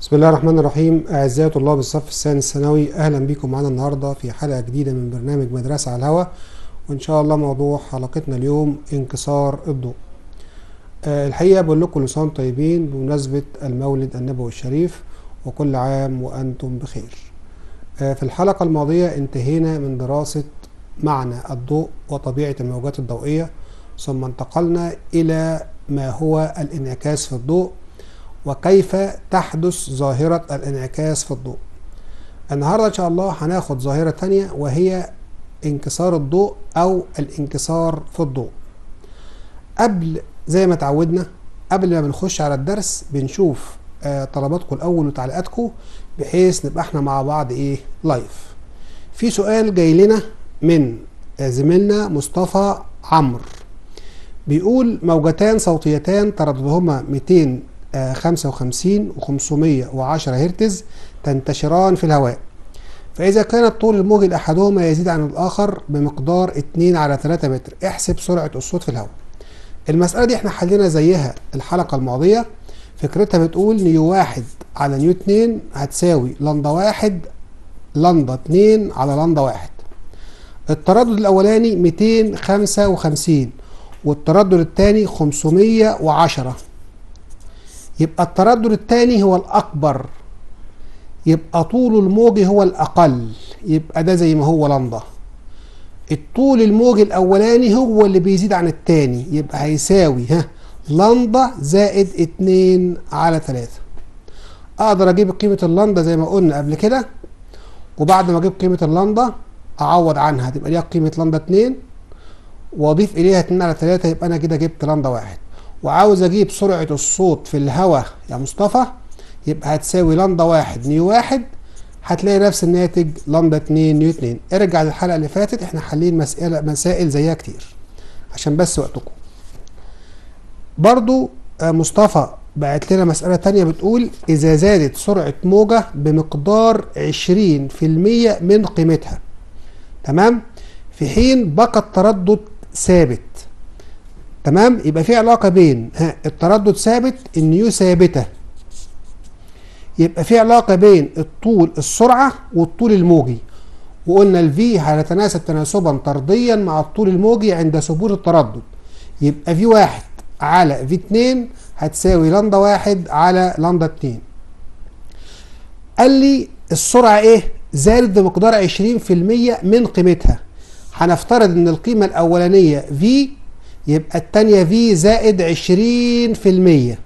بسم الله الرحمن الرحيم أعزائي طلاب الصف الثاني الثانوي أهلا بكم معانا النهاردة في حلقة جديدة من برنامج مدرسة على الهواء وإن شاء الله موضوع حلقتنا اليوم انكسار الضوء أه الحقيقة بقول لكم كل سنة وانتم طيبين بمناسبة المولد النبوي الشريف وكل عام وأنتم بخير أه في الحلقة الماضية انتهينا من دراسة معنى الضوء وطبيعة الموجات الضوئية ثم انتقلنا إلى ما هو الانعكاس في الضوء وكيف تحدث ظاهرة الانعكاس في الضوء النهاردة إن شاء الله هناخد ظاهرة تانية وهي انكسار الضوء أو الانكسار في الضوء قبل زي ما تعودنا قبل ما بنخش على الدرس بنشوف آه طلباتكم الأول وتعليقاتكم بحيث نبقى احنا مع بعض ايه لايف في سؤال جاي لنا من آه زميلنا مصطفى عمرو بيقول موجتان صوتيتان ترددهما 200 55 و510 هرتز تنتشران في الهواء فإذا كان الطول الموجي لأحدهما يزيد عن الآخر بمقدار 2 على 3 متر احسب سرعة الصوت في الهواء المسألة دي احنا حلينا زيها الحلقة الماضية فكرتها بتقول نيو واحد على نيو اتنين هتساوي لندا واحد لندا اتنين على لندا واحد التردد الأولاني 255 والتردد الثاني 510 يبقى التردد الثاني هو الأكبر يبقى طول الموج هو الأقل يبقى ده زي ما هو لندا الطول الموج الأولاني هو اللي بيزيد عن الثاني يبقى هيساوي ها لندا زائد اتنين على تلاتة أقدر أجيب قيمة اللندا زي ما قلنا قبل كده وبعد ما أجيب قيمة اللندا أعوض عنها تبقى ليها قيمة لندا اتنين وأضيف إليها اتنين على تلاتة يبقى أنا كده جبت لندا واحد وعاوز اجيب سرعة الصوت في الهواء يا مصطفى يبقى هتساوي لندا واحد نيو واحد هتلاقي نفس الناتج لندا اتنين نيو اتنين ارجع للحلقة اللي فاتت احنا حالين مسألة مسائل زيها كتير عشان بس وقتكم برضو مصطفى بعت لنا مسألة تانية بتقول إذا زادت سرعة موجة بمقدار عشرين في المية من قيمتها تمام في حين بقى التردد ثابت تمام يبقى في علاقه بين ها التردد ثابت النيو ثابته يبقى في علاقه بين الطول السرعه والطول الموجي وقلنا الفي هيتناسب تناسبا طرديا مع الطول الموجي عند ثبوت التردد يبقى في واحد على في اتنين هتساوي لندا واحد على لندا اتنين قال لي السرعه ايه زادت بمقدار عشرين في المية من قيمتها هنفترض ان القيمه الاولانيه في يبقى التانية في زائد عشرين في المية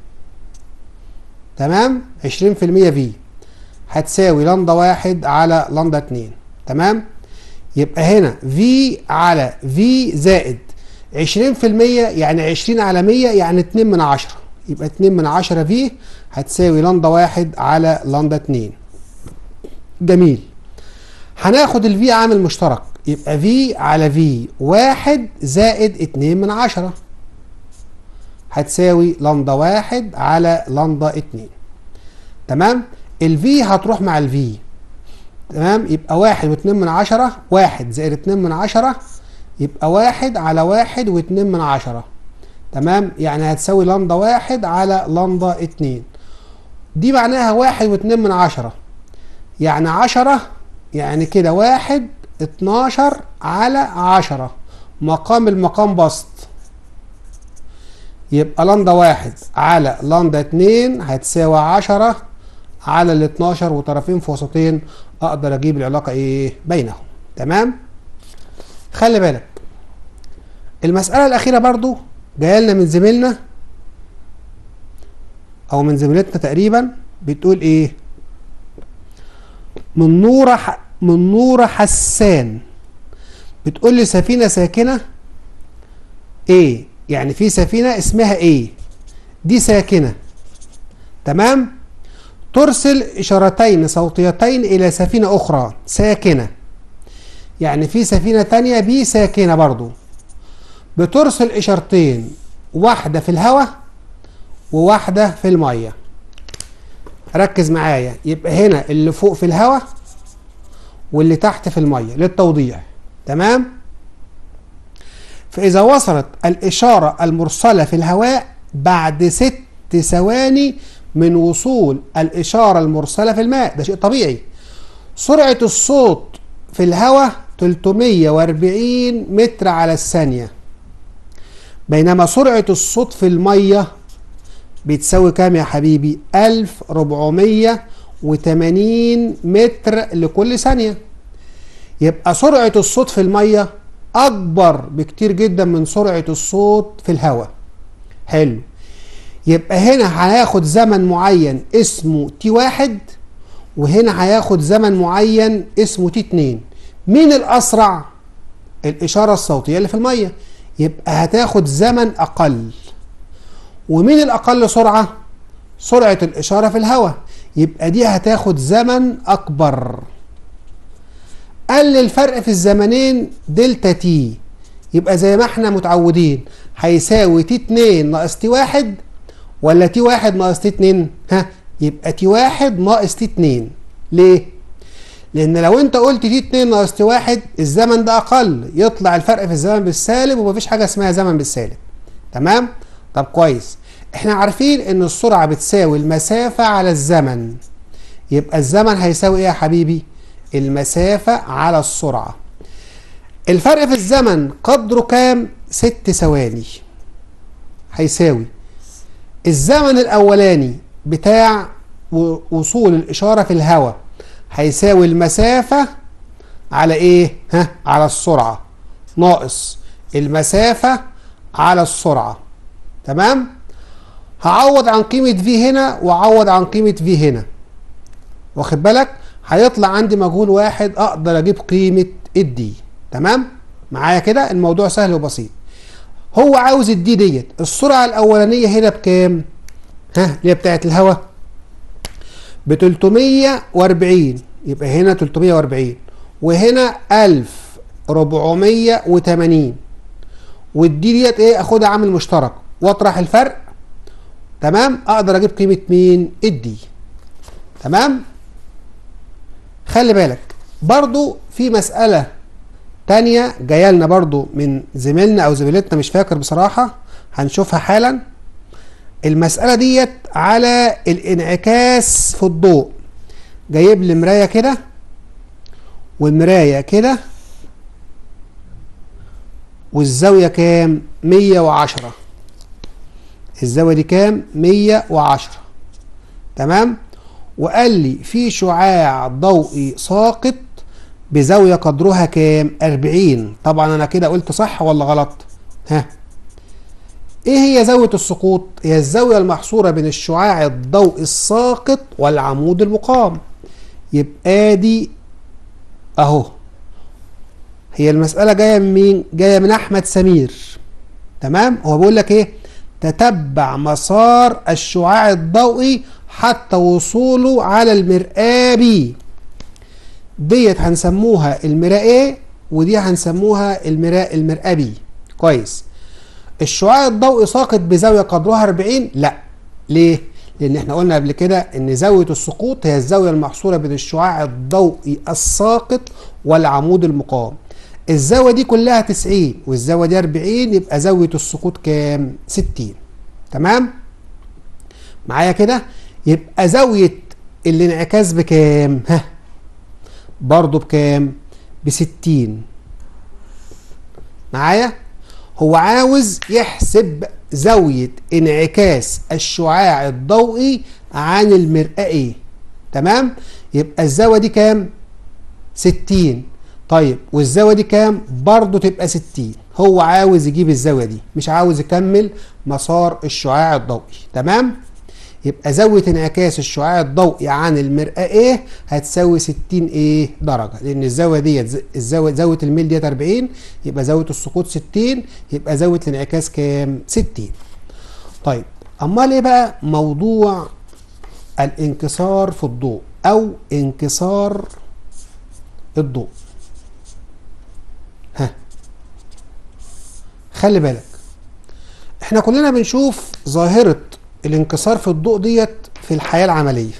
تمام عشرين في المية في هتساوي لندا واحد على لندا اتنين تمام يبقى هنا في على في زائد عشرين في المية يعني عشرين على مية يعني اتنين من عشرة يبقى اتنين من عشرة في هتساوي لندا واحد على لندا اتنين جميل هناخد الفي عامل مشترك يبقى في على في واحد زائد اتنين من عشرة هتساوي لندا واحد على لندا اتنين تمام الفي هتروح مع الفي تمام يبقى واحد واتنين من عشرة واحد زائد اتنين من عشرة يبقى واحد على واحد واتنين من عشرة تمام يعني هتساوي لندا واحد على لندا اتنين دي معناها واحد واتنين من عشرة يعني عشرة يعني كده واحد اتناشر على عشرة مقام المقام بسط يبقى لندا واحد على لندا اتنين هتساوي عشرة على الاتناشر وطرفين في وسطين اقدر اجيب العلاقة ايه بينهم تمام خلي بالك المسألة الأخيرة برضو جاية لنا من زميلنا أو من زميلتنا تقريبا بتقول إيه؟ من نورة ح... من نورة حسان بتقول لي سفينة ساكنة ايه يعني في سفينة اسمها ايه دي ساكنة تمام ترسل اشارتين صوتيتين الى سفينة اخرى ساكنة يعني في سفينة تانية بي ساكنة برضو بترسل اشارتين واحدة في الهواء وواحدة في المية ركز معايا يبقى هنا اللي فوق في الهواء واللي تحت في المية للتوضيح تمام فإذا وصلت الإشارة المرسلة في الهواء بعد ست ثواني من وصول الإشارة المرسلة في الماء ده شيء طبيعي سرعة الصوت في الهواء 340 متر على الثانية بينما سرعة الصوت في المية بتساوي كام يا حبيبي 1480 متر لكل ثانية يبقى سرعة الصوت في المية أكبر بكتير جدا من سرعة الصوت في الهواء حلو يبقى هنا هياخد زمن معين اسمه تي واحد وهنا هياخد زمن معين اسمه تي اتنين مين الأسرع؟ الإشارة الصوتية اللي في المية يبقى هتاخد زمن أقل ومين الأقل سرعة؟ سرعة الإشارة في الهواء يبقى دي هتاخد زمن أكبر قل الفرق في الزمنين دلتا تي يبقى زي ما احنا متعودين هيساوي تي 2 ناقص تي 1 ولا تي 1 ناقص تي 2 ها يبقى تي 1 ناقص تي 2 ليه لان لو انت قلت تي 2 ناقص تي 1 الزمن ده اقل يطلع الفرق في الزمن بالسالب ومفيش حاجه اسمها زمن بالسالب تمام طب كويس احنا عارفين ان السرعه بتساوي المسافه على الزمن يبقى الزمن هيساوي ايه يا حبيبي المسافة على السرعة الفرق في الزمن قدره كام ست ثواني هيساوي الزمن الأولاني بتاع وصول الإشارة في الهواء هيساوي المسافة على إيه؟ ها على السرعة ناقص المسافة على السرعة تمام؟ هعوض عن قيمة في هنا وأعوض عن قيمة في هنا واخد بالك؟ هيطلع عندي مجهول واحد اقدر اجيب قيمه الدي تمام معايا كده الموضوع سهل وبسيط هو عاوز الدي ديت السرعه الاولانيه هنا بكام ها اللي هي بتاعت الهواء ب 340 يبقى هنا 340 وهنا 1480 والدي ديت ايه اخدها عامل مشترك واطرح الفرق تمام اقدر اجيب قيمه مين الدي تمام خلي بالك برضو في مسألة تانية جاية لنا برضو من زميلنا أو زميلتنا مش فاكر بصراحة هنشوفها حالا المسألة ديت على الانعكاس في الضوء جايب لي مراية كده والمراية كده والزاوية كام؟ 110 الزاوية دي كام؟ 110 تمام؟ وقال لي في شعاع ضوئي ساقط بزاوية قدرها كام 40 طبعا انا كده قلت صح ولا غلط ها ايه هي زاوية السقوط هي الزاوية المحصورة بين الشعاع الضوئي الساقط والعمود المقام يبقى دي اهو هي المسألة جاية من مين جاية من احمد سمير تمام هو بيقول لك ايه تتبع مسار الشعاع الضوئي حتى وصوله على المرآة بي ديت هنسموها المرآة ودي هنسموها المرآة المرآة بي كويس الشعاع الضوئي ساقط بزاوية قدرها 40 لا ليه؟ لأن احنا قلنا قبل كده إن زاوية السقوط هي الزاوية المحصورة بين الشعاع الضوئي الساقط والعمود المقام الزاوية دي كلها 90 والزاوية دي 40 يبقى زاوية السقوط كام؟ 60 تمام؟ معايا كده؟ يبقى زاوية الانعكاس بكام؟ ها برضه بكام؟ بستين معايا؟ هو عاوز يحسب زاوية انعكاس الشعاع الضوئي عن المرآة ايه؟ تمام؟ يبقى الزاوية دي كام؟ ستين طيب والزاوية دي كام؟ برضه تبقى ستين هو عاوز يجيب الزاوية دي مش عاوز يكمل مسار الشعاع الضوئي تمام؟ يبقى زاوية انعكاس الشعاع الضوئي عن المرآة ايه هتساوي 60 ايه درجة لان الزاوية ديت الزاوية زاوية الميل ديت 40 يبقى زاوية السقوط 60 يبقى زاوية الانعكاس كام 60 طيب امال ايه بقى موضوع الانكسار في الضوء او انكسار الضوء ها خلي بالك احنا كلنا بنشوف ظاهرة الانكسار في الضوء ديت في الحياة العملية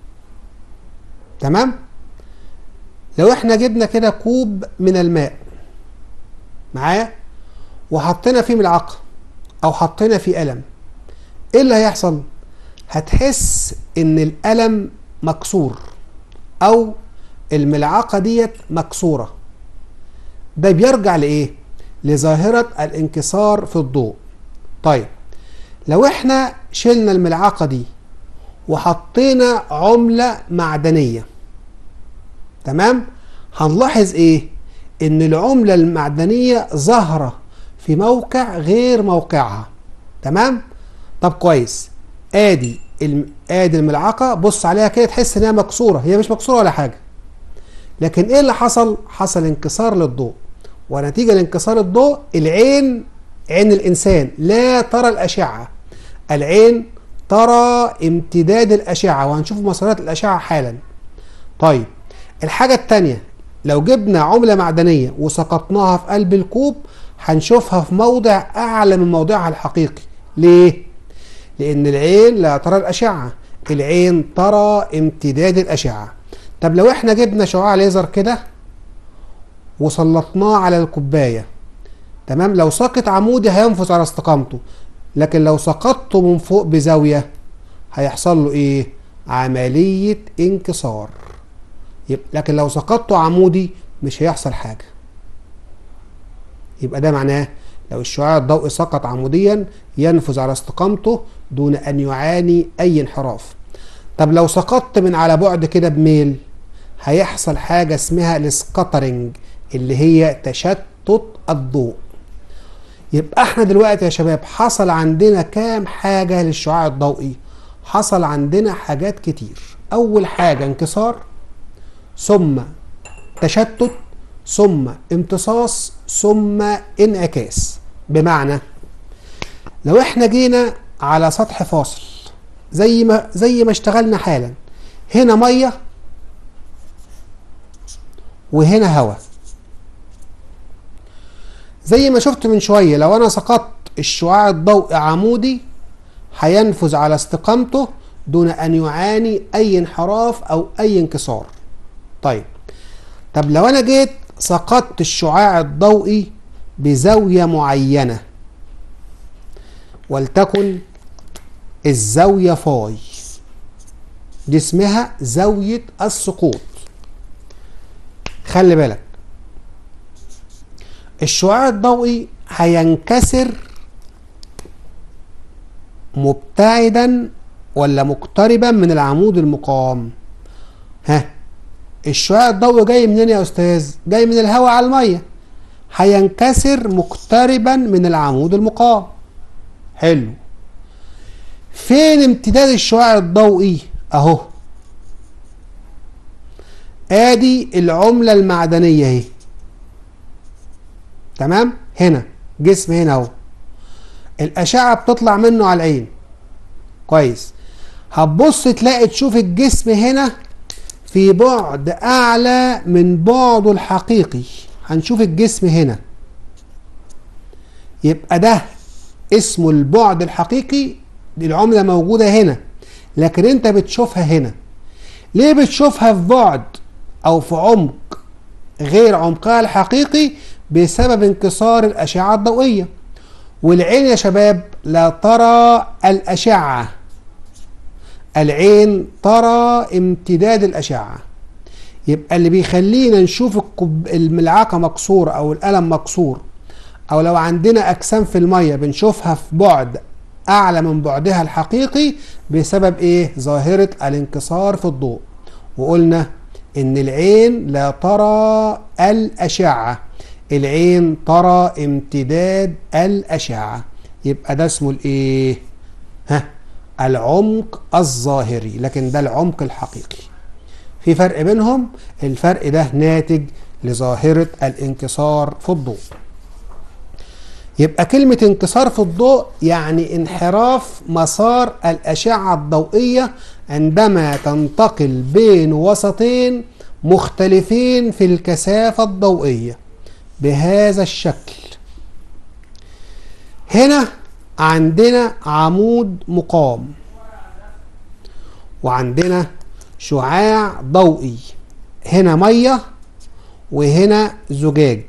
تمام لو احنا جبنا كده كوب من الماء معايا وحطينا فيه ملعقة او حطينا فيه قلم ايه اللي هيحصل هتحس ان القلم مكسور او الملعقة ديت مكسورة ده بيرجع لايه لظاهرة الانكسار في الضوء طيب لو احنا شلنا الملعقة دي وحطينا عملة معدنية تمام هنلاحظ ايه ان العملة المعدنية ظاهرة في موقع غير موقعها تمام طب كويس ادي الم... ادي الملعقة بص عليها كده تحس انها مكسورة هي مش مكسورة ولا حاجة لكن ايه اللي حصل حصل انكسار للضوء ونتيجة لانكسار الضوء العين عين الانسان لا ترى الاشعة العين ترى امتداد الاشعة وهنشوف مسارات الاشعة حالا طيب الحاجة التانية لو جبنا عملة معدنية وسقطناها في قلب الكوب هنشوفها في موضع أعلى من موضعها الحقيقي ليه؟ لأن العين لا ترى الأشعة العين ترى امتداد الأشعة طب لو احنا جبنا شعاع ليزر كده وسلطناه على الكوباية تمام لو سقط عمودي هينفذ على استقامته لكن لو سقطته من فوق بزاوية هيحصل له ايه عملية انكسار لكن لو سقطته عمودي مش هيحصل حاجة يبقى ده معناه لو الشعاع الضوئي سقط عموديا ينفذ على استقامته دون أن يعاني أي انحراف طب لو سقطت من على بعد كده بميل هيحصل حاجة اسمها السكاترنج اللي هي تشتت الضوء يبقى احنا دلوقتي يا شباب حصل عندنا كام حاجة للشعاع الضوئي حصل عندنا حاجات كتير أول حاجة انكسار ثم تشتت ثم امتصاص ثم انعكاس بمعنى لو احنا جينا على سطح فاصل زي ما زي ما اشتغلنا حالا هنا ميه وهنا هواء زي ما شفت من شويه لو انا سقطت الشعاع الضوئي عمودي هينفذ على استقامته دون ان يعاني اي انحراف او اي انكسار طيب طب لو انا جيت سقطت الشعاع الضوئي بزاوية معينة ولتكن الزاوية فاي دي اسمها زاوية السقوط خلي بالك الشعاع الضوئي هينكسر مبتعدا ولا مقتربا من العمود المقام ها الشعاع الضوئي جاي منين يا استاذ جاي من الهواء على الميه هينكسر مقتربا من العمود المقام حلو فين امتداد الشعاع الضوئي اهو ادي العمله المعدنيه اهي تمام هنا جسم هنا اهو الاشعه بتطلع منه على العين كويس هتبص تلاقي تشوف الجسم هنا في بعد اعلى من بعده الحقيقي هنشوف الجسم هنا يبقى ده اسمه البعد الحقيقي دي العملة موجودة هنا لكن انت بتشوفها هنا ليه بتشوفها في بعد او في عمق غير عمقها الحقيقي بسبب انكسار الأشعة الضوئية والعين يا شباب لا ترى الأشعة العين ترى امتداد الأشعة يبقى اللي بيخلينا نشوف الكب... الملعقة مكسورة أو القلم مكسور أو لو عندنا أجسام في المية بنشوفها في بعد أعلى من بعدها الحقيقي بسبب إيه؟ ظاهرة الانكسار في الضوء وقلنا إن العين لا ترى الأشعة العين ترى امتداد الأشعة يبقى ده اسمه الإيه؟ ها العمق الظاهري لكن ده العمق الحقيقي في فرق بينهم الفرق ده ناتج لظاهرة الانكسار في الضوء يبقى كلمة انكسار في الضوء يعني انحراف مسار الأشعة الضوئية عندما تنتقل بين وسطين مختلفين في الكثافة الضوئية بهذا الشكل هنا عندنا عمود مقام وعندنا شعاع ضوئي هنا ميه وهنا زجاج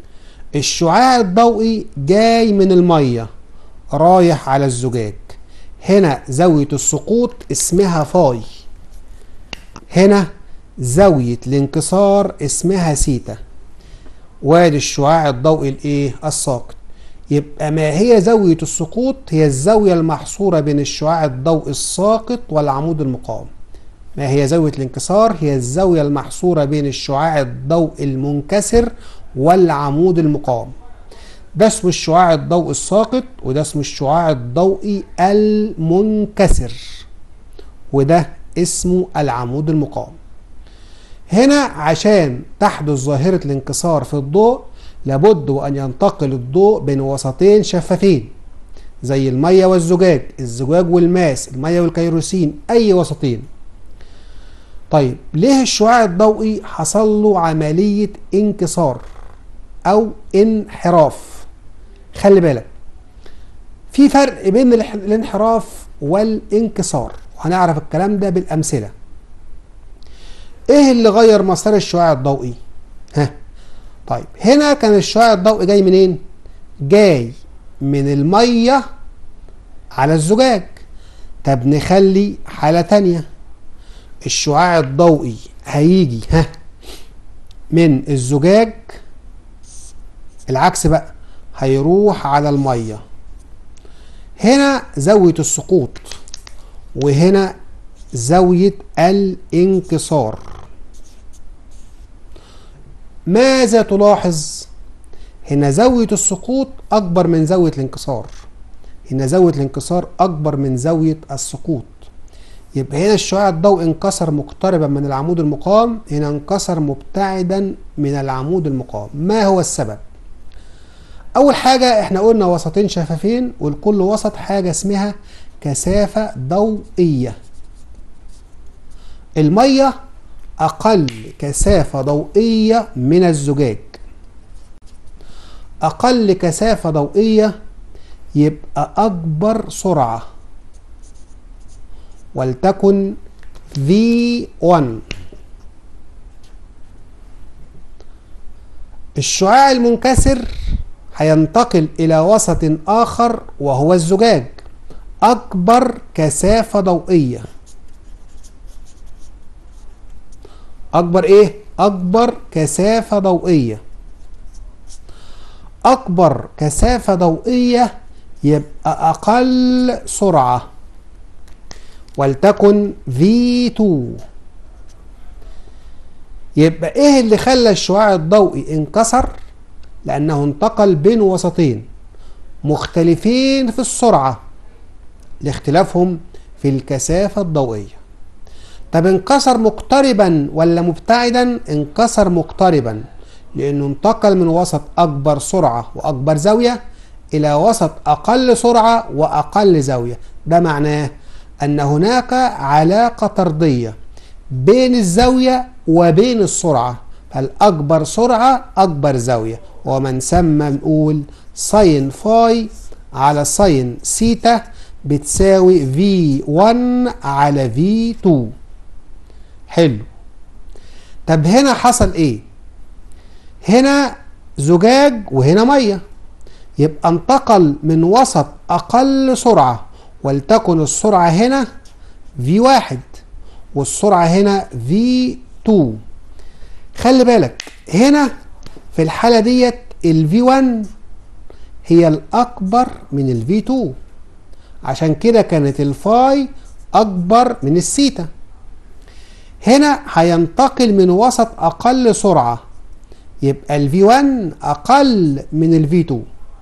الشعاع الضوئي جاي من الميه رايح على الزجاج هنا زاوية السقوط اسمها فاي هنا زاوية الانكسار اسمها سيتا وادي الشعاع الضوئي الايه الساقط يبقى ما هي زاوية السقوط هي الزاوية المحصورة بين الشعاع الضوئي الساقط والعمود المقاوم ما هي زاوية الانكسار هي الزاوية المحصورة بين الشعاع الضوئي المنكسر والعمود المقاوم ده اسمه الشعاع الضوئي الساقط وده اسمه الشعاع الضوئي المنكسر وده اسمه العمود المقاوم هنا عشان تحدث ظاهرة الانكسار في الضوء لابد وأن ينتقل الضوء بين وسطين شفافين زي المية والزجاج الزجاج والماس المية والكيروسين أي وسطين طيب ليه الشعاع الضوئي حصل له عملية انكسار أو انحراف خلي بالك في فرق بين الانحراف والانكسار وهنعرف الكلام ده بالأمثلة ايه اللي غير مسار الشعاع الضوئي ها طيب هنا كان الشعاع الضوئي جاي منين جاي من المية على الزجاج طب نخلي حالة تانية الشعاع الضوئي هيجي ها من الزجاج العكس بقى هيروح على المية هنا زاوية السقوط وهنا زاوية الانكسار ماذا تلاحظ هنا زاوية السقوط أكبر من زاوية الانكسار هنا زاوية الانكسار أكبر من زاوية السقوط يبقى هنا الشعاع الضوئي انكسر مقتربا من العمود المقام هنا انكسر مبتعدا من العمود المقام ما هو السبب أول حاجة احنا قلنا وسطين شفافين ولكل وسط حاجة اسمها كثافة ضوئية المية أقل كثافة ضوئية من الزجاج أقل كثافة ضوئية يبقى أكبر سرعة ولتكن V1 الشعاع المنكسر هينتقل إلى وسط آخر وهو الزجاج أكبر كثافة ضوئية أكبر إيه؟ أكبر كثافة ضوئية أكبر كثافة ضوئية يبقى أقل سرعة ولتكن V2 يبقى إيه اللي خلى الشعاع الضوئي انكسر؟ لأنه انتقل بين وسطين مختلفين في السرعة لاختلافهم في الكثافة الضوئية طب انكسر مقتربا ولا مبتعدا انكسر مقتربا لانه انتقل من وسط اكبر سرعة واكبر زاوية الى وسط اقل سرعة واقل زاوية ده معناه ان هناك علاقة طردية بين الزاوية وبين السرعة فالاكبر سرعة اكبر زاوية ومن ثم نقول ساين فاي على ساين سيتا بتساوي V1 على V2 حلو طب هنا حصل ايه هنا زجاج وهنا ميه يبقى انتقل من وسط اقل سرعه ولتكن السرعه هنا v1 والسرعه هنا v2 خلي بالك هنا في الحاله ديت الفي 1 هي الاكبر من الفي 2 عشان كده كانت الفاي اكبر من السيتا هنا هينتقل من وسط اقل سرعة يبقى ال V1 اقل من ال V2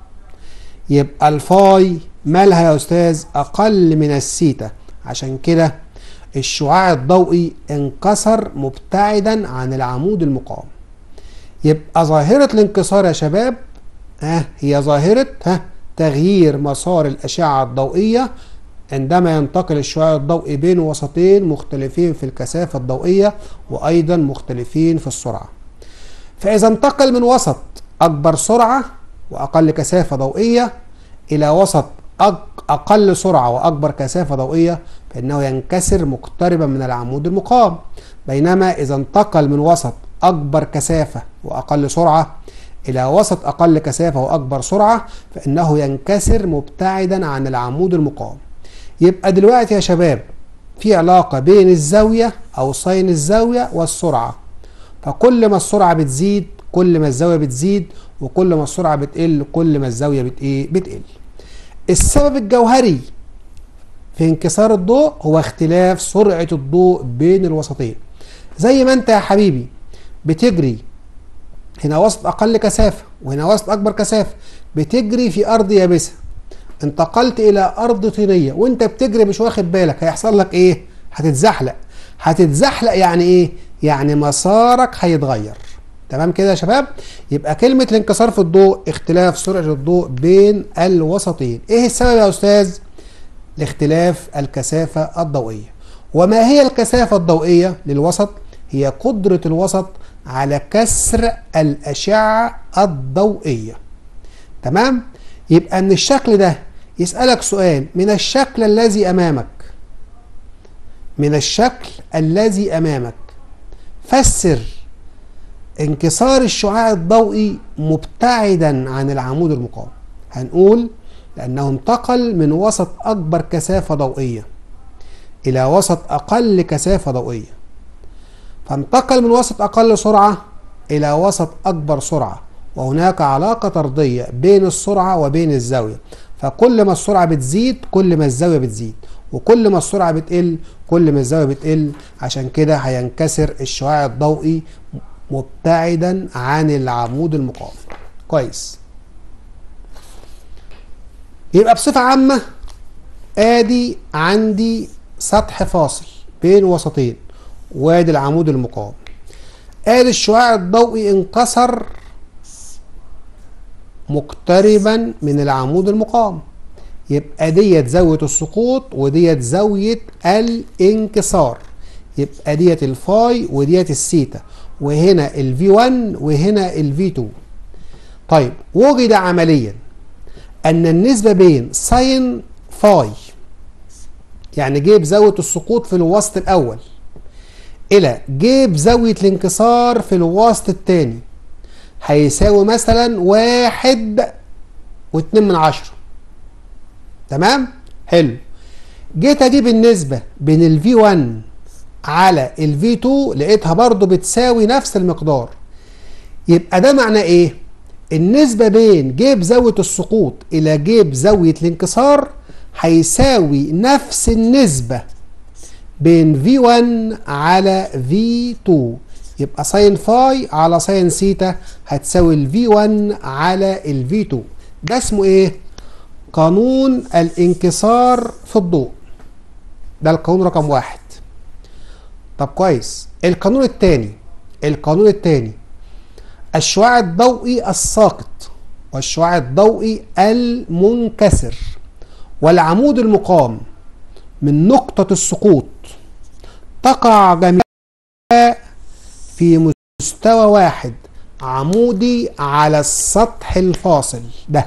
يبقى الفاي مالها يا استاذ اقل من السيتا عشان كده الشعاع الضوئي انكسر مبتعدا عن العمود المقاوم يبقى ظاهرة الانكسار يا شباب ها هي ظاهرة ها تغيير مسار الأشعة الضوئية عندما ينتقل الشعاع الضوئي بين وسطين مختلفين في الكثافة الضوئية وأيضا مختلفين في السرعة فإذا انتقل من وسط أكبر سرعة وأقل كثافة ضوئية إلى وسط أقل سرعة وأكبر كثافة ضوئية فإنه ينكسر مقتربا من العمود المقام بينما إذا انتقل من وسط أكبر كثافة وأقل سرعة إلى وسط أقل كثافة وأكبر سرعة فإنه ينكسر مبتعدا عن العمود المقام يبقى دلوقتي يا شباب في علاقة بين الزاوية أو ساين الزاوية والسرعة فكل ما السرعة بتزيد كل ما الزاوية بتزيد وكل ما السرعة بتقل كل ما الزاوية بت ايه بتقل السبب الجوهري في انكسار الضوء هو اختلاف سرعة الضوء بين الوسطين زي ما انت يا حبيبي بتجري هنا وسط اقل كثافة وهنا وسط اكبر كثافة بتجري في ارض يابسة انتقلت الى ارض طينية وانت بتجري مش واخد بالك هيحصل لك ايه هتتزحلق هتتزحلق يعني ايه يعني مسارك هيتغير تمام كده يا شباب يبقى كلمة الانكسار في الضوء اختلاف سرعة الضوء بين الوسطين ايه السبب يا استاذ لاختلاف الكثافة الضوئية وما هي الكثافة الضوئية للوسط هي قدرة الوسط على كسر الأشعة الضوئية تمام يبقى من الشكل ده يسألك سؤال من الشكل الذي أمامك من الشكل الذي أمامك فسر انكسار الشعاع الضوئي مبتعدا عن العمود المقاوم هنقول لأنه انتقل من وسط أكبر كثافة ضوئية إلى وسط أقل كثافة ضوئية فانتقل من وسط أقل سرعة إلى وسط أكبر سرعة وهناك علاقة طردية بين السرعة وبين الزاوية فكل ما السرعة بتزيد كل ما الزاوية بتزيد وكل ما السرعة بتقل كل ما الزاوية بتقل عشان كده هينكسر الشعاع الضوئي مبتعدا عن العمود المقاوم كويس يبقى بصفة عامة ادي عندي سطح فاصل بين وسطين وادي العمود المقاوم ادي الشعاع الضوئي انكسر مقتربا من العمود المقاوم يبقى ديت زاوية السقوط وديت زاوية الانكسار يبقى ديت الفاي وديت السيتا وهنا الفي 1 وهنا الفي 2 طيب وجد عمليا ان النسبة بين ساين فاي يعني جيب زاوية السقوط في الوسط الاول الى جيب زاوية الانكسار في الوسط الثاني هيساوي مثلا واحد واتنين من عشرة تمام حلو جيت اجيب النسبة بين الفي 1 على الفي 2 لقيتها برضو بتساوي نفس المقدار يبقى ده معناه ايه النسبة بين جيب زاوية السقوط الى جيب زاوية الانكسار هيساوي نفس النسبة بين V1 على V2 يبقى ساين فاي على ساين سيتا هتساوي ال V1 على ال V2 ده اسمه ايه؟ قانون الانكسار في الضوء ده القانون رقم واحد طب كويس القانون الثاني القانون الثاني الشعاع الضوئي الساقط والشعاع الضوئي المنكسر والعمود المقام من نقطة السقوط تقع جميعها في مستوى واحد عمودي على السطح الفاصل ده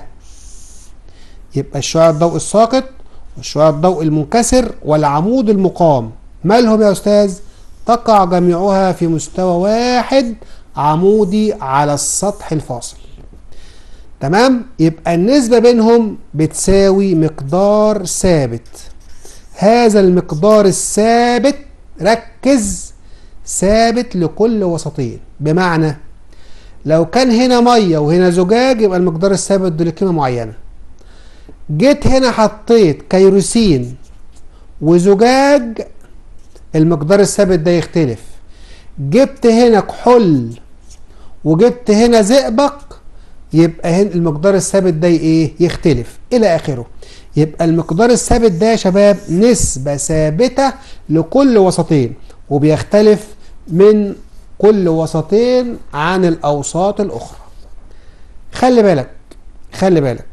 يبقى الشعاع الضوئي الساقط والشعاع الضوئي المنكسر والعمود المقام مالهم يا أستاذ؟ تقع جميعها في مستوى واحد عمودي على السطح الفاصل تمام يبقى النسبة بينهم بتساوي مقدار ثابت هذا المقدار الثابت ركز ثابت لكل وسطين بمعنى لو كان هنا ميه وهنا زجاج يبقى المقدار الثابت ده لقيمه معينه جيت هنا حطيت كيروسين وزجاج المقدار الثابت ده يختلف جبت هنا كحول وجبت هنا زئبق يبقى هنا المقدار الثابت ده ايه يختلف الى اخره يبقى المقدار الثابت ده يا شباب نسبة ثابتة لكل وسطين وبيختلف من كل وسطين عن الأوساط الأخرى خلي بالك خلي بالك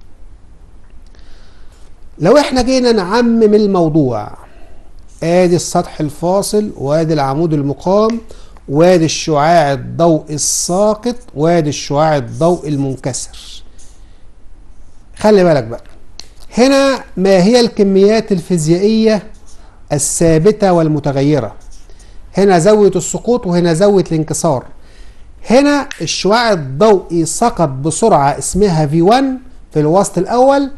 لو احنا جينا نعمم الموضوع ادي السطح الفاصل وادي العمود المقام وادي الشعاع الضوئي الساقط وادي الشعاع الضوئي المنكسر خلي بالك بقى هنا ما هي الكميات الفيزيائية الثابتة والمتغيرة هنا زاوية السقوط وهنا زاوية الانكسار هنا الشعاع الضوئي سقط بسرعة اسمها V1 في الوسط الأول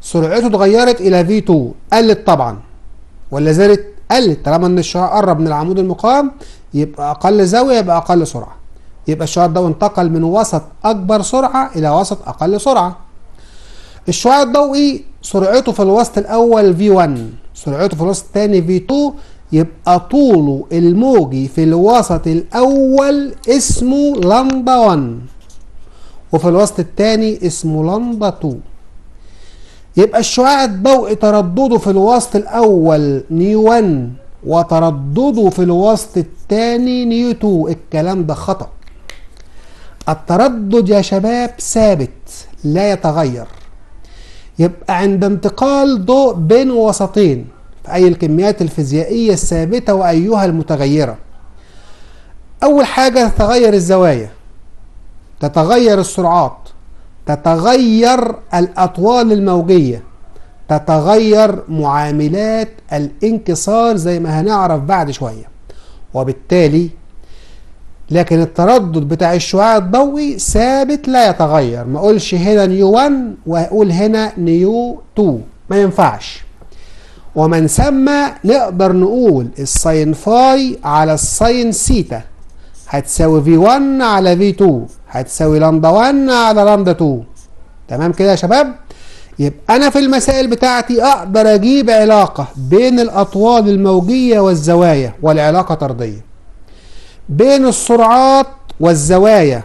سرعته اتغيرت الى في 2 قلت طبعا ولا زادت قلت طالما ان الشعاع قرب من العمود المقام يبقى اقل زاويه يبقى اقل سرعه يبقى الشعاع ده انتقل من وسط اكبر سرعه الى وسط اقل سرعه الشعاع الضوئي سرعته في الوسط الاول v1 سرعته في الوسط الثاني v2 يبقى طوله الموجي في الوسط الاول اسمه لمبه 1 وفي الوسط الثاني اسمه لمبه 2 يبقى الشعاع الضوئي تردده في الوسط الاول نيو 1 وتردده في الوسط الثاني نيو 2 الكلام ده خطأ التردد يا شباب ثابت لا يتغير يبقى عند انتقال ضوء بين وسطين في أي الكميات الفيزيائية الثابتة وأيها المتغيرة أول حاجة تتغير الزوايا تتغير السرعات تتغير الأطوال الموجية تتغير معاملات الانكسار زي ما هنعرف بعد شوية وبالتالي لكن التردد بتاع الشعاع الضوئي ثابت لا يتغير ما اقولش هنا نيو 1 واقول هنا نيو 2 ما ينفعش ومن ثم نقدر نقول الساين فاي على الساين سيتا هتساوي في 1 على في 2 هتساوي لامدا 1 على لامدا 2 تمام كده يا شباب يبقى انا في المسائل بتاعتي اقدر اجيب علاقه بين الاطوال الموجيه والزوايا والعلاقه طرديه بين السرعات والزوايا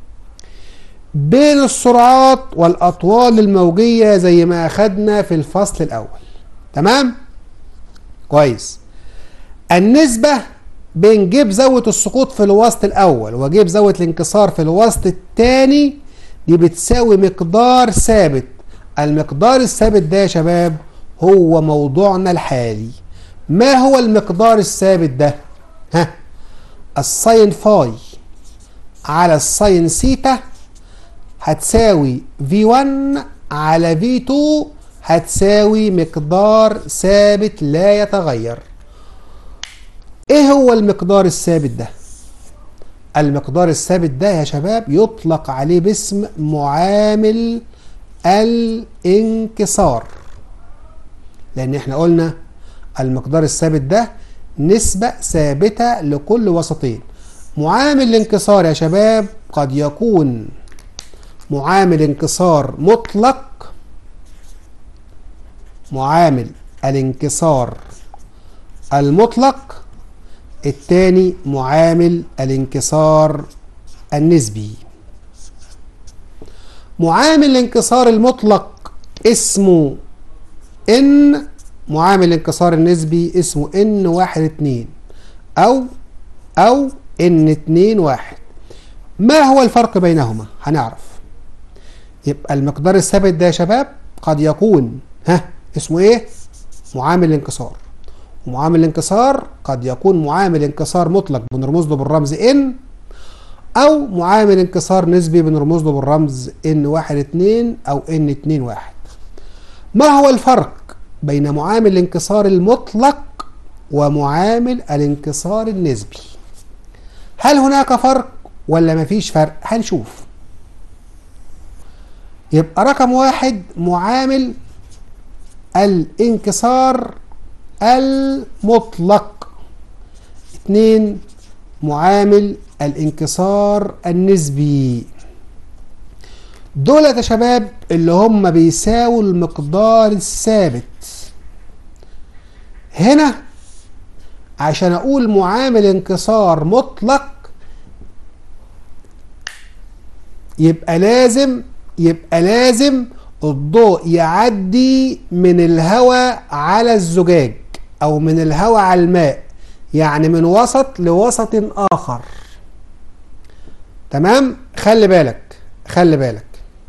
بين السرعات والأطوال الموجية زي ما أخدنا في الفصل الأول تمام؟ كويس النسبة بين جيب زاوية السقوط في الوسط الأول وجيب زاوية الانكسار في الوسط الثاني دي بتساوي مقدار ثابت المقدار الثابت ده يا شباب هو موضوعنا الحالي ما هو المقدار الثابت ده؟ ها الساين فاي على الساين سيتا هتساوي V1 على V2 هتساوي مقدار ثابت لا يتغير ايه هو المقدار الثابت ده المقدار الثابت ده يا شباب يطلق عليه باسم معامل الانكسار لان احنا قلنا المقدار الثابت ده نسبة ثابتة لكل وسطين معامل الانكسار يا شباب قد يكون معامل انكسار مطلق معامل الانكسار المطلق الثاني معامل الانكسار النسبي معامل الانكسار المطلق اسمه ان معامل الانكسار النسبي اسمه ان واحد اتنين او او ان اتنين واحد ما هو الفرق بينهما هنعرف يبقى المقدار الثابت ده يا شباب قد يكون ها اسمه ايه معامل الانكسار ومعامل الانكسار قد يكون معامل انكسار مطلق بنرمز له بالرمز ان او معامل انكسار نسبي بنرمز له بالرمز ان واحد اتنين او ان اتنين واحد ما هو الفرق بين معامل الانكسار المطلق ومعامل الانكسار النسبي هل هناك فرق ولا مفيش فرق هنشوف يبقى رقم واحد معامل الانكسار المطلق اتنين معامل الانكسار النسبي دول يا شباب اللي هم بيساووا المقدار الثابت هنا عشان اقول معامل انكسار مطلق يبقى لازم يبقى لازم الضوء يعدي من الهواء على الزجاج او من الهواء على الماء يعني من وسط لوسط اخر تمام خلي بالك خلي بالك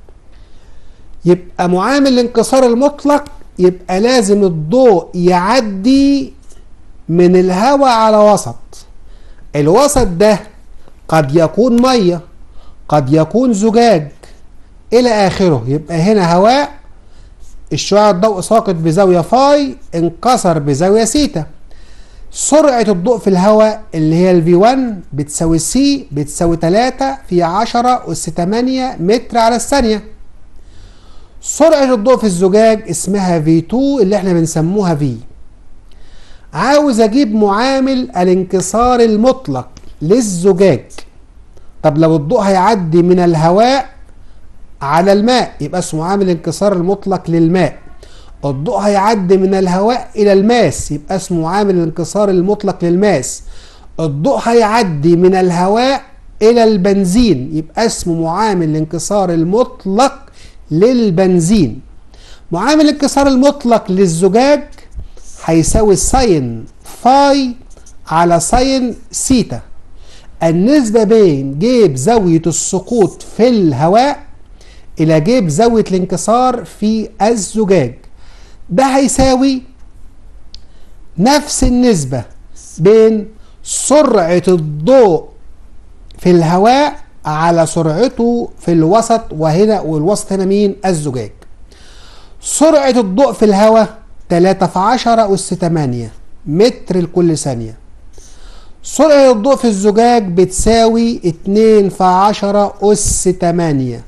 يبقى معامل الانكسار المطلق يبقى لازم الضوء يعدي من الهواء على وسط الوسط ده قد يكون ميه قد يكون زجاج الى اخره يبقى هنا هواء الشعاع الضوء ساقط بزاويه فاي انكسر بزاويه سيتا سرعة الضوء في الهواء اللي هي ال V1 بتساوي C بتساوي 3 في 10 أس 8 متر على الثانية سرعة الضوء في الزجاج اسمها V2 اللي احنا بنسموها V عاوز اجيب معامل الانكسار المطلق للزجاج طب لو الضوء هيعدي من الهواء على الماء يبقى اسمه معامل الانكسار المطلق للماء الضوء هيعدي من الهواء الى الماس يبقى اسمه معامل الانكسار المطلق للماس الضوء هيعدي من الهواء الى البنزين يبقى اسمه معامل الانكسار المطلق للبنزين معامل الانكسار المطلق للزجاج هيساوي ساين فاي على ساين سيتا النسبة بين جيب زاوية السقوط في الهواء إلى جيب زاوية الانكسار في الزجاج ده هيساوي نفس النسبة بين سرعة الضوء في الهواء على سرعته في الوسط وهنا والوسط هنا مين الزجاج سرعة الضوء في الهواء 3 في 10 أس 8 متر لكل ثانية سرعة الضوء في الزجاج بتساوي 2 في 10 أس 8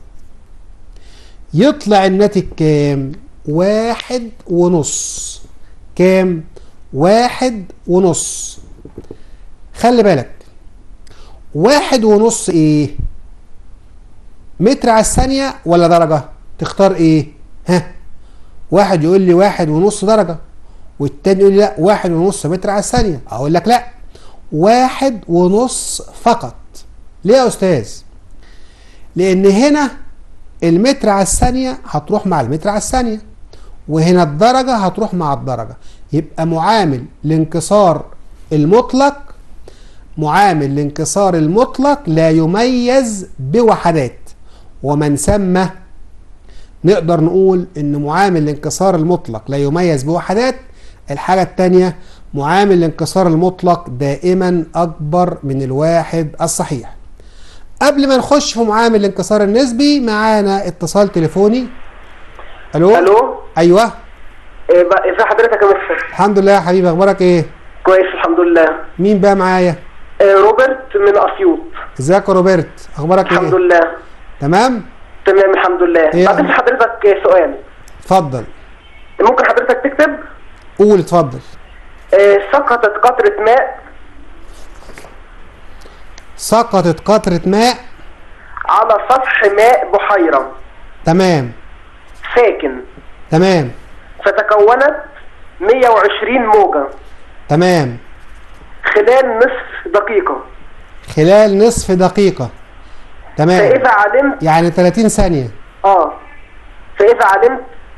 يطلع الناتج كام؟ واحد ونص كام؟ واحد ونص خلي بالك واحد ونص ايه؟ متر على الثانية ولا درجة؟ تختار ايه؟ ها؟ واحد يقول لي واحد ونص درجة والتاني يقول لي لا واحد ونص متر على الثانية اقول لك لا واحد ونص فقط ليه يا استاذ؟ لان هنا المتر على الثانية هتروح مع المتر على الثانية وهنا الدرجة هتروح مع الدرجة يبقى معامل الانكسار المطلق معامل الانكسار المطلق لا يميز بوحدات ومن ثم نقدر نقول ان معامل الانكسار المطلق لا يميز بوحدات الحاجة التانية معامل الانكسار المطلق دائما اكبر من الواحد الصحيح قبل ما نخش في معامل الانكسار النسبي معانا اتصال تليفوني الو الو ايوه إيه بقى- ازي حضرتك يا مستر الحمد لله يا حبيبي اخبارك ايه كويس الحمد لله مين بقى معايا إيه روبرت من اسيوط ازيك يا روبرت اخبارك الحمد ايه لله تمام تمام الحمد لله إيه؟ بعدين حضرتك إيه سؤال اتفضل ممكن حضرتك تكتب قول اتفضل إيه سقطت قطرة ماء سقطت قطرة ماء على سطح ماء بحيرة تمام ساكن تمام فتكونت 120 موجة تمام خلال نصف دقيقة خلال نصف دقيقة تمام فإذا علمت يعني 30 ثانية اه فإذا علمت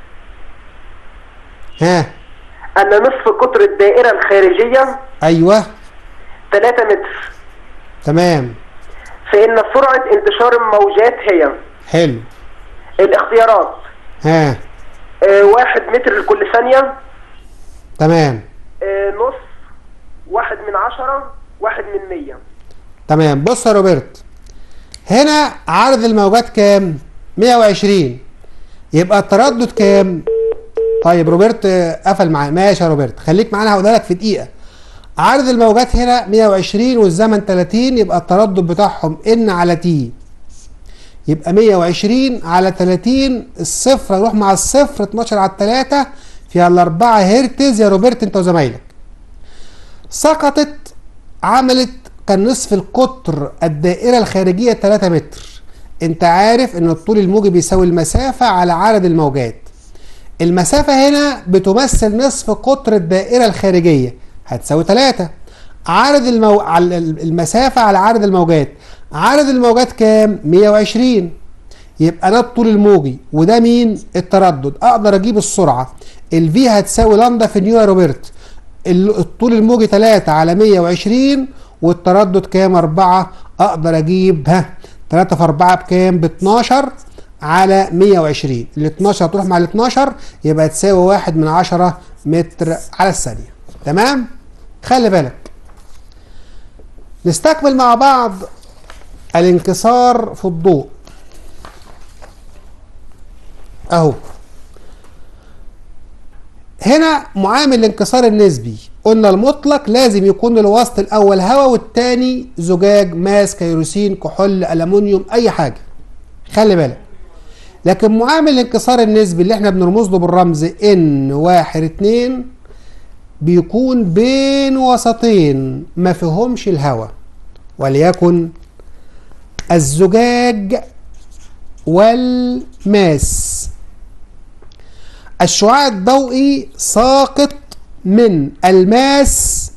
ها أن نصف قطر الدائرة الخارجية ايوه 3 متر تمام فإن سرعة انتشار الموجات هي حلو الاختيارات ها آه، واحد متر لكل ثانية تمام آه، نص واحد من عشرة واحد من مية تمام بص يا روبرت هنا عرض الموجات كام 120 يبقى التردد كام طيب روبرت آه، قفل معايا ماشي يا روبرت خليك معانا هقولها لك في دقيقه عرض الموجات هنا 120 والزمن 30 يبقى التردد بتاعهم ان على تي يبقى 120 على 30 الصفر هيروح مع الصفر 12 على 3 فيها الأربعة هرتز يا روبرت انت وزمايلك سقطت عملت كان نصف القطر الدائرة الخارجية 3 متر انت عارف ان الطول الموجي بيساوي المسافة على عدد الموجات المسافة هنا بتمثل نصف قطر الدائرة الخارجية هتساوي 3 عدد المو... على المسافة على عدد الموجات عدد الموجات كام 120 يبقى ده الطول الموجي وده مين التردد اقدر اجيب السرعة الفي هتساوي لامدا في نيو يا روبرت ال- الطول الموجي 3 على 120 والتردد كام 4 اقدر اجيب ها 3 في 4 بكام ب 12 على 120 ال 12 هتروح مع ال 12 يبقى تساوي 1 من 10 متر على الثانية تمام خلي بالك نستكمل مع بعض الانكسار في الضوء اهو هنا معامل الانكسار النسبي قلنا المطلق لازم يكون الوسط الاول هواء والتاني زجاج ماس كيروسين كحول المونيوم اي حاجه خلي بالك لكن معامل الانكسار النسبي اللي احنا بنرمز له بالرمز ان واحد اتنين بيكون بين وسطين ما فيهمش الهواء وليكن الزجاج والماس الشعاع الضوئي ساقط من الماس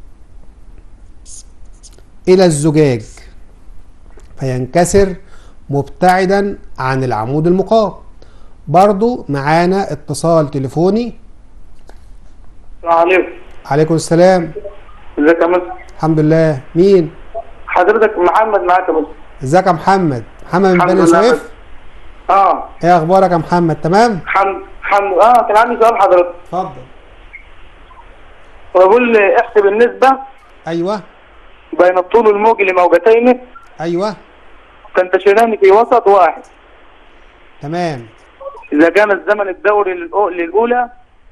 إلى الزجاج فينكسر مبتعدا عن العمود المقام برضو معانا اتصال تليفوني السلام عليكم عليكم السلام ازيك يا مستر الحمد لله مين حضرتك محمد معاك يا مستر ازيك يا محمد محمد من الحمد بني لله. سويف اه ايه اخبارك يا محمد تمام حمد حمد اه كان عندي سؤال حضرتك اتفضل بقول لي احسب النسبة ايوه بين الطول الموجي لموجتين ايوه تنتشران في وسط واحد تمام إذا كان الزمن الدوري للأو- للأولى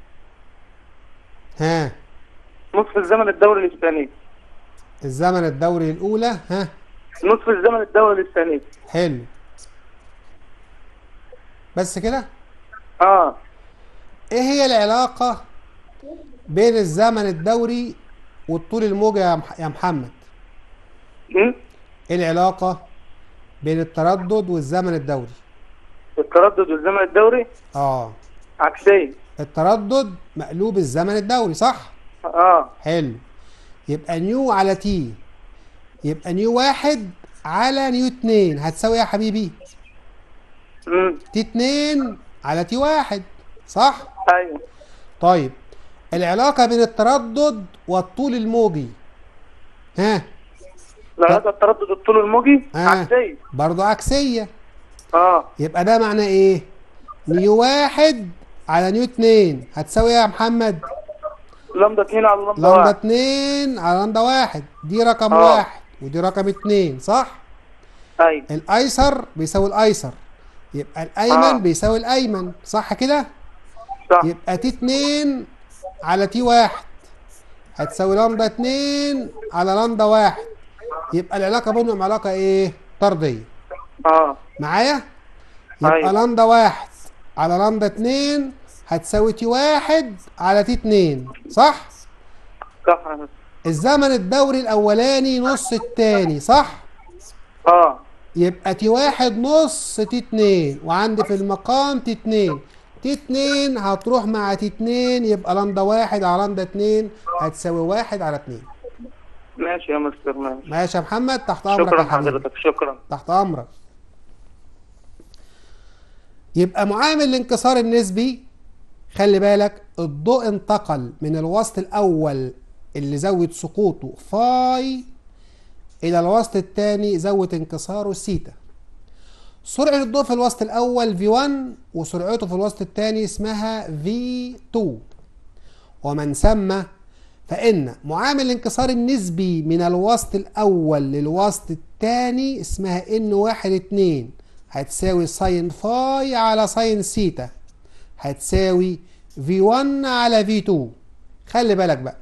ها نصف الزمن الدوري للثانية الزمن الدوري الاولى ها نصف الزمن الدوري للثانية حلو بس كده اه ايه هي العلاقة بين الزمن الدوري والطول الموجي يا مح- يا محمد م? ايه العلاقة بين التردد والزمن الدوري التردد والزمن الدوري اه عكسية التردد مقلوب الزمن الدوري صح اه حلو يبقى نيو على تي يبقى نيو واحد على نيو اتنين هتساوي ايه يا حبيبي م. تي اتنين على تي واحد صح ايوه طيب العلاقة بين التردد والطول الموجي ها العلاقة التردد الطول الموجي آه. عكسية برضو عكسية اه يبقى ده معناه ايه نيو واحد على نيو اتنين هتساوي ايه يا محمد لمدة اتنين على لمدة لمدة واحد اتنين على لمدة واحد دي رقم آه. واحد ودي رقم اتنين صح ايوه الايسر بيساوي الايسر يبقى الايمن آه. بيساوي الايمن صح كده صح يبقى تي اتنين على تي واحد هتساوي لمدة اتنين على لمدة واحد يبقى العلاقة بينهم علاقة ايه طردية اه معايا يبقى أيوة. لمدة واحد على لمدة اتنين هتساوي تي واحد على تي اتنين صح صح يا مستر. الزمن الدوري الاولاني نص التاني صح اه يبقى تي واحد نص تي اتنين وعندي في المقام تي اتنين تي اتنين هتروح مع تي اتنين يبقى لمدة واحد على لمدة اتنين هتساوي واحد على اتنين ماشي يا مستر ماشي ماشي يا محمد تحت امرك شكرا يا حبيبي حضرتك شكرا تحت امرك يبقى معامل الانكسار النسبي خلي بالك الضوء انتقل من الوسط الاول اللي زود سقوطه فاي الى الوسط الثاني زود انكساره سيتا سرعة الضوء في الوسط الاول V1 وسرعته في الوسط الثاني اسمها V2 ومن ثم فإن معامل الانكسار النسبي من الوسط الأول للوسط الثاني اسمها إن واحد اتنين هتساوي ساين فاي على ساين سيتا هتساوي V1 على V2 خلي بالك بقى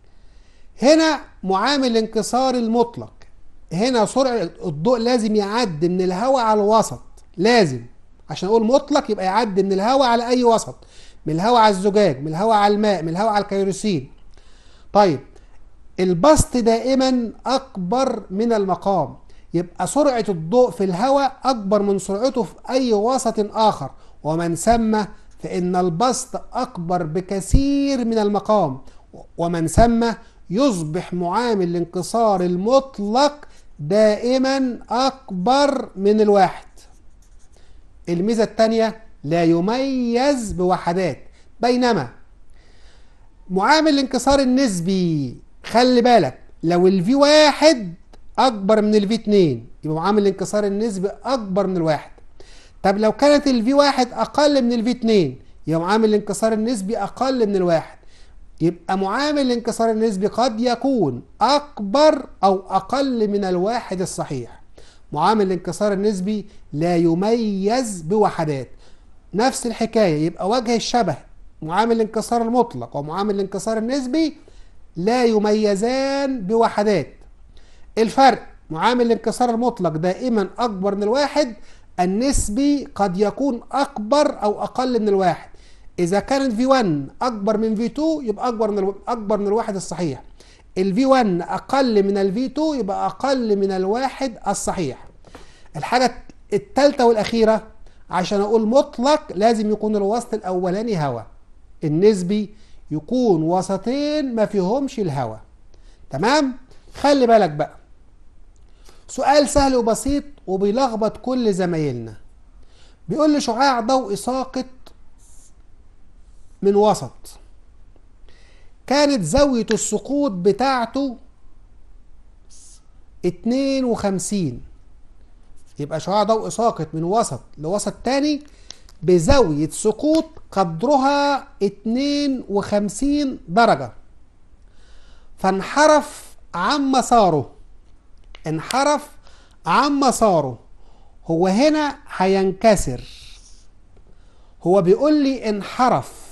هنا معامل الانكسار المطلق هنا سرعة الضوء لازم يعدي من الهواء على الوسط لازم عشان اقول مطلق يبقى يعدي من الهواء على اي وسط من الهواء على الزجاج من الهواء على الماء من الهواء على الكيروسين طيب البسط دائما اكبر من المقام يبقى سرعة الضوء في الهواء اكبر من سرعته في اي وسط اخر ومن ثم فان البسط اكبر بكثير من المقام ومن ثم يصبح معامل الانكسار المطلق دائما اكبر من الواحد الميزة الثانية لا يميز بوحدات بينما معامل الانكسار النسبي خلي بالك لو الفي واحد اكبر من الفي اتنين يبقى معامل الانكسار النسبي اكبر من الواحد طب لو كانت الفي واحد اقل من الفي اتنين يبقى معامل الانكسار النسبي اقل من الواحد يبقى معامل الانكسار النسبي قد يكون اكبر او اقل من الواحد الصحيح معامل الانكسار النسبي لا يميز بوحدات نفس الحكاية يبقى وجه الشبه معامل الانكسار المطلق ومعامل الانكسار النسبي لا يميزان بوحدات الفرق معامل الانكسار المطلق دائما اكبر من الواحد النسبي قد يكون اكبر او اقل من الواحد اذا كانت في 1 اكبر من في 2 يبقى اكبر من الو... اكبر من الواحد الصحيح الفي 1 اقل من الفي 2 يبقى اقل من الواحد الصحيح الحاجه الثالثه والاخيره عشان اقول مطلق لازم يكون الوسط الاولاني هواء النسبي يكون وسطين ما فيهمش الهواء تمام خلي بالك بقى سؤال سهل وبسيط وبيلخبط كل زمايلنا بيقول لي شعاع ضوئي ساقط من وسط كانت زاوية السقوط بتاعته 52 يبقى شعاع ضوئي ساقط من وسط لوسط تاني بزاوية سقوط قدرها 52 درجة فانحرف عن مساره انحرف عن مساره هو هنا هينكسر هو بيقول لي انحرف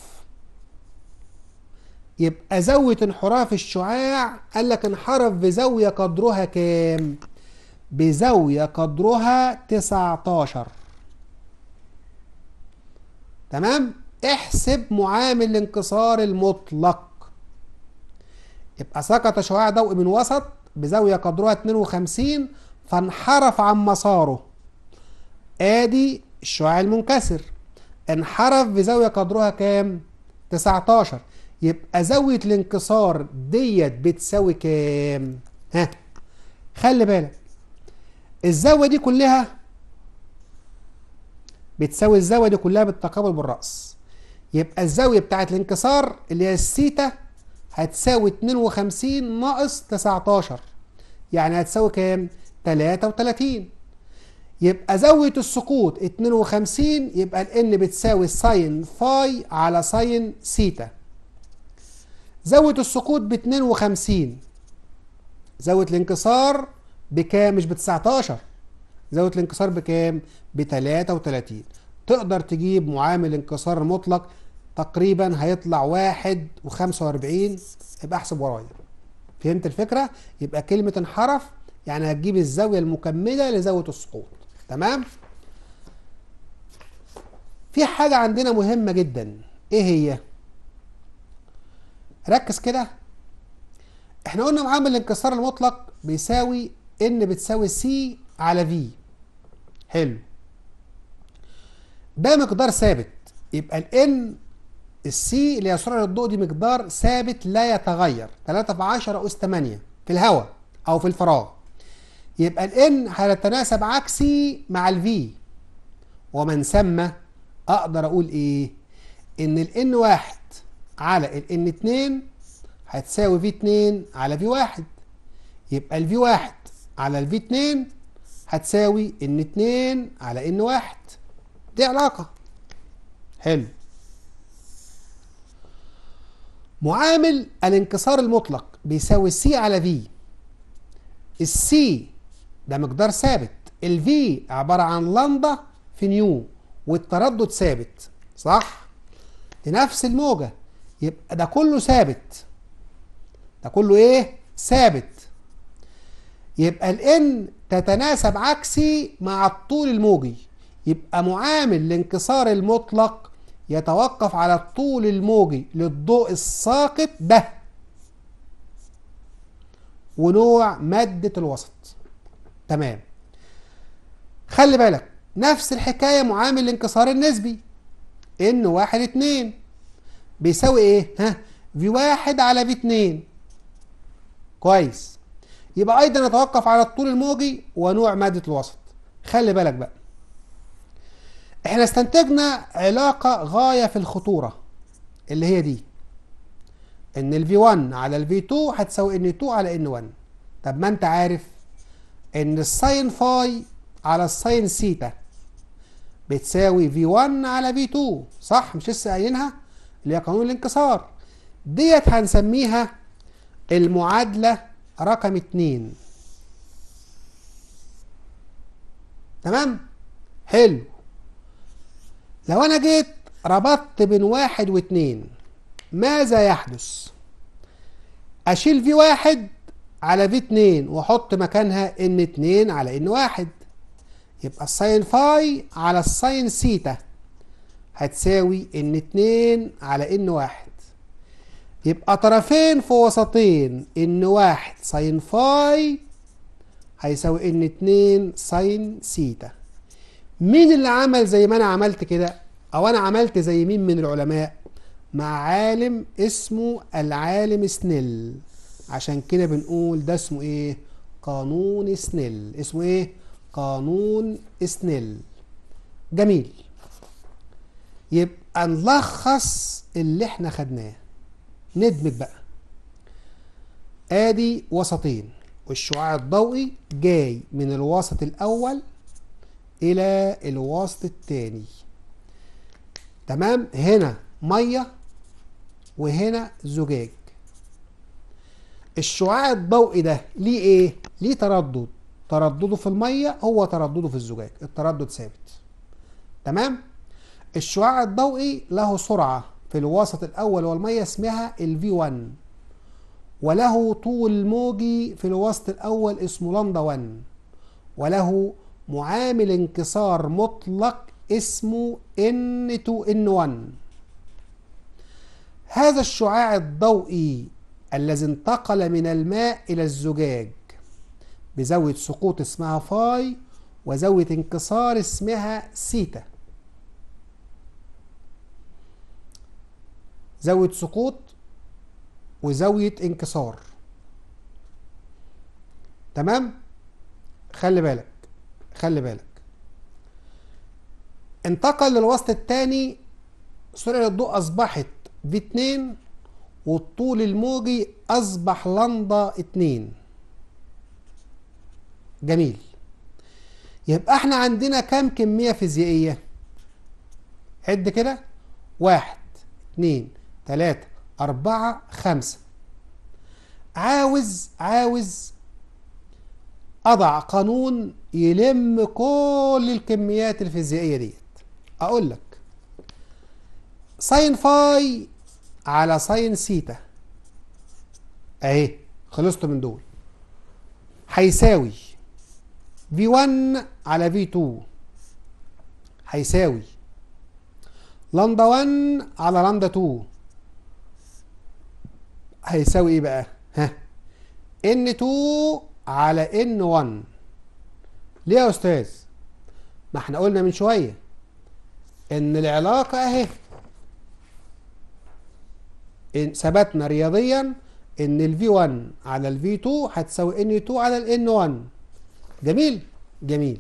يبقى زاوية انحراف الشعاع قال لك انحرف بزاوية قدرها كام؟ بزاوية قدرها 19 تمام؟ احسب معامل الانكسار المطلق يبقى سقط شعاع ضوئي من وسط بزاوية قدرها 52 فانحرف عن مساره ادي الشعاع المنكسر انحرف بزاوية قدرها كام؟ 19 يبقى زاوية الانكسار ديت بتساوي كام؟ ها خلي بالك الزاوية دي كلها بتساوي الزاوية دي كلها بالتقابل بالرأس يبقى الزاوية بتاعت الانكسار اللي هي السيتا هتساوي 52 ناقص 19 يعني هتساوي كام؟ 33 يبقى زاوية السقوط 52 يبقى الان بتساوي ساين فاي على ساين سيتا زاوية السقوط ب 52 زاوية الانكسار بكام مش ب 19 زاوية الانكسار بكام ب 33 تقدر تجيب معامل انكسار مطلق تقريبا هيطلع واحد وخمسة واربعين يبقى احسب ورايا فهمت الفكرة يبقى كلمة انحرف يعني هتجيب الزاوية المكملة لزاوية السقوط تمام في حاجة عندنا مهمة جدا ايه هي ركز كده احنا قلنا معامل الانكسار المطلق بيساوي ان بتساوي سي على في حلو ده مقدار ثابت يبقى الان السي اللي هي سرعه الضوء دي مقدار ثابت لا يتغير 3 في 10 اس 8 في الهواء او في الفراغ يبقى الان هيتناسب عكسي مع الفي ومن ثم اقدر اقول ايه ان الان واحد على الان 2 هتساوي في 2 على في 1 يبقى الفي 1 على الفي 2 هتساوي ان 2 على ان 1 دي علاقه حلو معامل الانكسار المطلق بيساوي سي على في السي ده مقدار ثابت الفي عباره عن لامدا في نيو والتردد ثابت صح لنفس الموجه يبقى ده كله ثابت ده كله ايه ثابت يبقى الان تتناسب عكسي مع الطول الموجي يبقى معامل الانكسار المطلق يتوقف على الطول الموجي للضوء الساقط ده ونوع مادة الوسط تمام خلي بالك نفس الحكاية معامل الانكسار النسبي ان واحد اتنين بيساوي ايه ها في واحد على في اتنين كويس يبقى ايضا نتوقف على الطول الموجي ونوع مادة الوسط خلي بالك بقى احنا استنتجنا علاقة غاية في الخطورة اللي هي دي ان ال V1 على ال V2 هتساوي ان 2 على ان 1 طب ما انت عارف ان الساين فاي على الساين سيتا بتساوي V1 على V2 صح مش لسه قايلينها اللي هي قانون الانكسار ديت هنسميها المعادلة رقم اتنين تمام حلو لو انا جيت ربطت بين واحد واتنين ماذا يحدث اشيل في واحد على في اتنين واحط مكانها ان اتنين على ان واحد يبقى الساين فاي على الساين سيتا هتساوي ان اتنين على ان واحد يبقى طرفين في وسطين ان واحد ساين فاي هيساوي ان اتنين ساين سيتا مين اللي عمل زي ما انا عملت كده او انا عملت زي مين من العلماء مع عالم اسمه العالم سنيل عشان كده بنقول ده اسمه ايه قانون سنيل اسمه ايه قانون سنيل جميل يبقى نلخص اللي احنا خدناه ندمج بقى ادي وسطين والشعاع الضوئي جاي من الوسط الاول الى الوسط الثاني تمام هنا ميه وهنا زجاج الشعاع الضوئي ده ليه ايه ليه تردد تردده في الميه هو تردده في الزجاج التردد ثابت تمام الشعاع الضوئي له سرعه في الوسط الاول والميه اسمها ال 1 وله طول موجي في الوسط الاول اسمه لامدا 1 وله معامل انكسار مطلق اسمه N2 N1 هذا الشعاع الضوئي الذي انتقل من الماء إلى الزجاج بزاوية سقوط اسمها فاي وزاوية انكسار اسمها سيتا زاوية سقوط وزاوية انكسار تمام خلي بالك خلي بالك انتقل للوسط الثاني سرعة الضوء أصبحت في 2 والطول الموجي أصبح لندا 2 جميل يبقى احنا عندنا كام كمية فيزيائية عد كده واحد اتنين تلاتة أربعة خمسة عاوز عاوز أضع قانون يلم كل الكميات الفيزيائية ديت أقول لك ساين فاي على ساين سيتا أهي خلصت من دول هيساوي في 1 على في 2 هيساوي لامدا 1 على لامدا 2 هيساوي ايه بقى ها ان 2 على ان 1 ليه يا استاذ ما احنا قلنا من شويه ان العلاقه اهي إن ثبتنا رياضيا ان ال V1 على ال V2 هتساوي N2 على ال N1 جميل جميل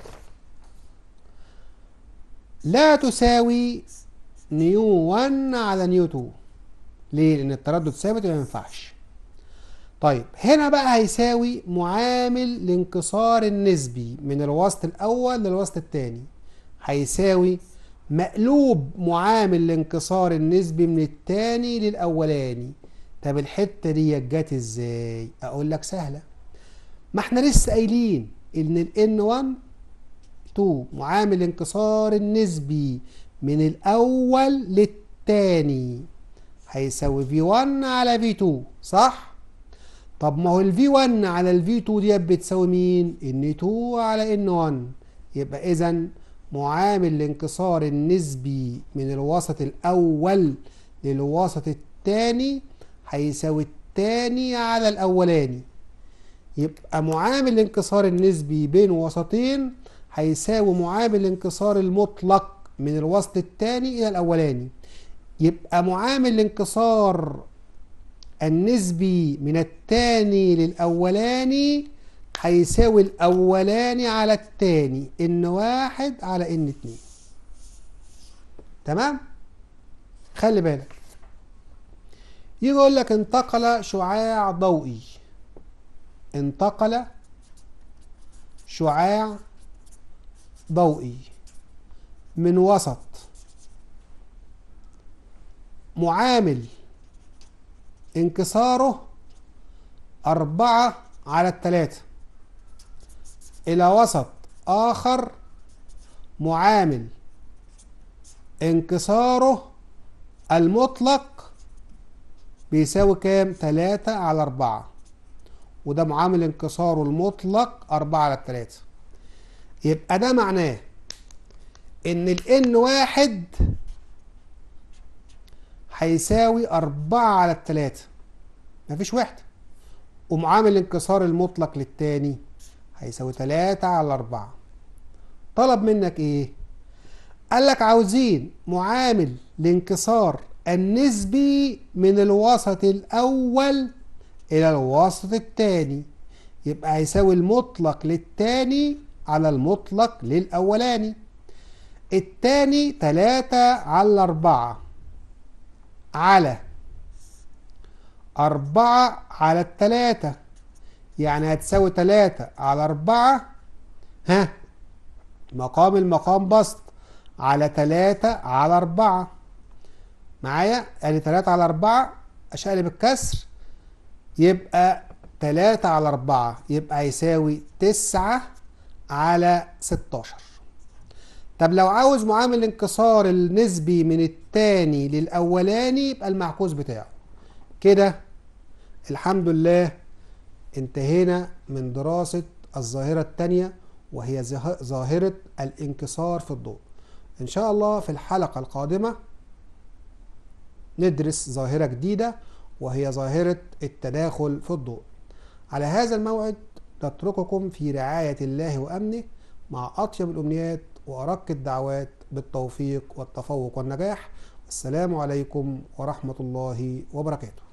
لا تساوي نيو 1 على نيو 2 ليه لان التردد ثابت ما ينفعش طيب هنا بقى هيساوي معامل الانكسار النسبي من الوسط الاول للوسط الثاني هيساوي مقلوب معامل الانكسار النسبي من الثاني للاولاني طب الحته دي جت ازاي اقول لك سهله ما احنا لسه قايلين ان ال N1 2 معامل الانكسار النسبي من الاول للثاني هيساوي V1 على V2 صح طب ما هو ال V1 على ال V2 ديت بتساوي مين N2 على N1 يبقى اذا معامل الانكسار النسبي من الوسط الاول للوسط الثاني هيساوي الثاني على الاولاني يبقى معامل الانكسار النسبي بين وسطين هيساوي معامل الانكسار المطلق من الوسط الثاني الى الاولاني يبقى معامل الانكسار النسبي من الثاني للاولاني هيساوي الاولاني على الثاني ان واحد على ان اتنين تمام خلي بالك يجي يقول لك انتقل شعاع ضوئي انتقل شعاع ضوئي من وسط معامل انكساره أربعة على التلاتة إلى وسط آخر معامل انكساره المطلق بيساوي كام؟ تلاتة على أربعة وده معامل انكساره المطلق أربعة على التلاتة يبقى ده معناه ان ال n واحد هيساوي أربعة على التلاتة مفيش وحدة ومعامل الانكسار المطلق للتاني هيساوي تلاتة على أربعة طلب منك ايه؟ قال لك عاوزين معامل الانكسار النسبي من الوسط الأول إلى الوسط الثاني يبقى هيساوي المطلق للتاني على المطلق للأولاني التاني تلاتة على أربعة على أربعة على التلاتة يعني هتساوي تلاتة على أربعة ها مقام المقام بسط على تلاتة على أربعة معايا ادي تلاتة على أربعة أشقلب الكسر يبقى تلاتة على أربعة يبقى يساوي تسعة على ستاشر طب لو عاوز معامل الانكسار النسبي من التاني للأولاني يبقى المعكوس بتاعه كده الحمد لله انتهينا من دراسة الظاهرة التانية وهي ظاه- ظاهرة الانكسار في الضوء إن شاء الله في الحلقة القادمة ندرس ظاهرة جديدة وهي ظاهرة التداخل في الضوء على هذا الموعد نترككم في رعاية الله وأمنه مع أطيب الأمنيات وأرق الدعوات بالتوفيق والتفوق والنجاح السلام عليكم ورحمة الله وبركاته